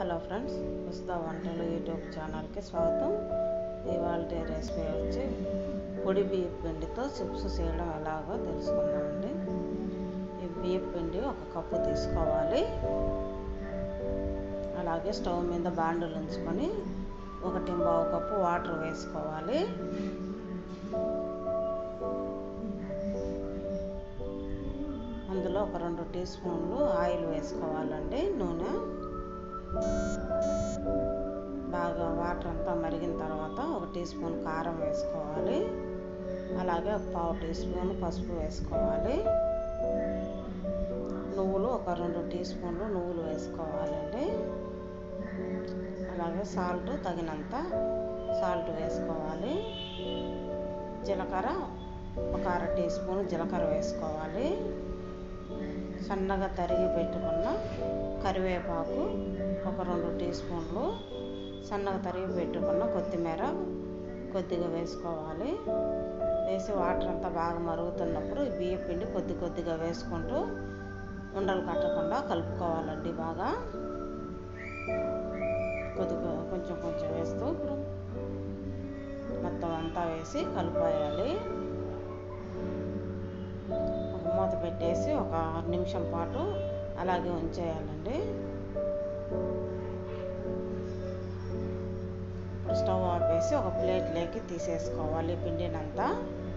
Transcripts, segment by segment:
hello friends ఉస్తా వంటలు YouTube ఛానల్కి స్వాగతం ఇవాళ రెసిపీ వచ్చి పొడి బియ్య పిండితో చిప్స్ చేయడం ఎలాగో తెలుసుకుందామండి ఈ బియ్య పిండి ఒక కప్పు తీసుకోవాలి అలాగే స్టవ్ మీద బాండులు ఉంచుకొని ఒకటి పావు కప్పు వాటర్ వేసుకోవాలి అందులో ఒక రెండు టీ స్పూన్లు ఆయిల్ వేసుకోవాలండి నూనె బాగా వాటర్ అంతా మరిగిన తర్వాత ఒక టీ స్పూన్ కారం వేసుకోవాలి అలాగే ఒక పావు టీ స్పూన్ పసుపు వేసుకోవాలి నువ్వులు ఒక రెండు టీ స్పూన్లు నువ్వులు వేసుకోవాలండి అలాగే సాల్ట్ తగినంత సాల్ట్ వేసుకోవాలి జీలకర్ర ఒక అర టీ స్పూన్ జీలకర్ర వేసుకోవాలి సన్నగా తరిగి పెట్టుకున్న కరివేపాకు ఒక రెండు టీ స్పూన్లు సన్నగా తరిగి పెట్టుకున్న కొత్తిమీర కొద్దిగా వేసుకోవాలి వేసి వాటర్ అంతా బాగా మరుగుతున్నప్పుడు ఈ బియ్య పిండి కొద్ది కొద్దిగా వేసుకుంటూ ఉండలు కట్టకుండా కలుపుకోవాలండి బాగా కొద్దిగా కొంచెం కొంచెం వేస్తూ ఇప్పుడు మొత్తం అంతా వేసి కలిపేయాలి ఒక మూత పెట్టేసి ఒక నిమిషం పాటు అలాగే ఉంచేయాలండి ఇప్పుడు స్టవ్ ఆపేసి ఒక ప్లేట్లోకి తీసేసుకోవాలి పిండినంతా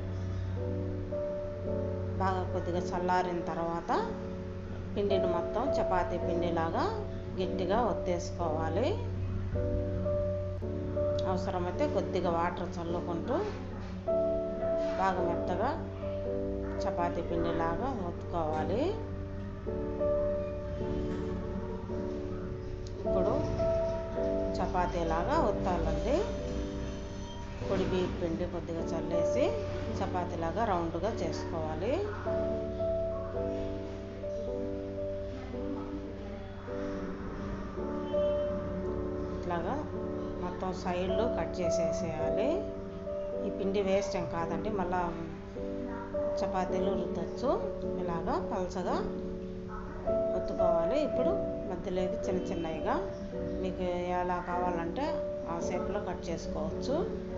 బాగా కొద్దిగా చల్లారిన తర్వాత పిండిని మొత్తం చపాతీ పిండిలాగా గట్టిగా ఒత్తేసుకోవాలి అవసరమైతే కొద్దిగా వాటర్ చల్లుకుంటూ బాగా మెత్తగా చపాతీ పిండిలాగా ఒత్తుకోవాలి ఇప్పుడు చపాతీలాగా ఒత్తాలండి పొడి బియ్య పిండి కొద్దిగా చల్లేసి చపాతీలాగా రౌండ్గా చేసుకోవాలి ఇట్లాగా మొత్తం సైడ్లు కట్ చేసేసేయాలి ఈ పిండి వేస్ట్ ఏం కాదండి మళ్ళా చపాతీలు రుద్దచ్చు ఇలాగా పలచగా ఒత్తుకోవాలి ఇప్పుడు మధ్యలోకి చిన్న చిన్నవిగా మీకు ఎలా కావాలంటే ఆ షేప్లో కట్ చేసుకోవచ్చు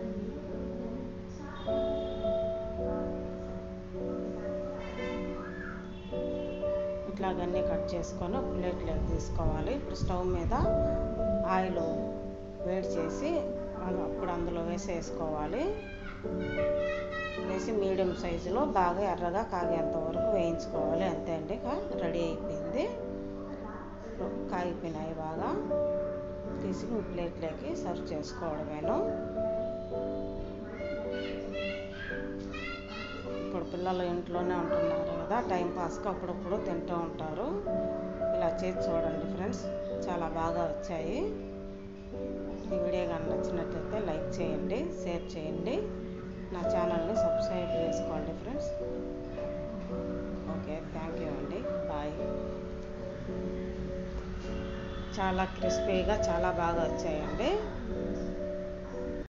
ఇట్లాగన్నీ కట్ చేసుకొని ఒక ప్లేట్లోకి తీసుకోవాలి ఇప్పుడు స్టవ్ మీద ఆయిల్ వేడి చేసి అప్పుడు అందులో వేసేసుకోవాలి వేసి మీడియం సైజులో బాగా ఎర్రగా కాగేంత వరకు వేయించుకోవాలి అంతే అండి రెడీ అయిపోయింది కాగిపోయినాయి బాగా తీసి ప్లేట్లోకి సర్వ్ చేసుకోవడమేను ఇప్పుడు పిల్లలు ఇంట్లోనే ఉంటున్నారు కదా టైం పాస్కి అప్పుడప్పుడు తింటూ ఉంటారు ఇలా చేసి చూడండి ఫ్రెండ్స్ చాలా బాగా వచ్చాయి ఈ వీడియో కానీ నచ్చినట్లయితే లైక్ చేయండి షేర్ చేయండి నా ఛానల్ని సబ్స్క్రైబ్ చేసుకోండి ఫ్రెండ్స్ ఓకే థ్యాంక్ యూ అండి బాయ్ చాలా క్రిస్పీగా చాలా బాగా వచ్చాయండి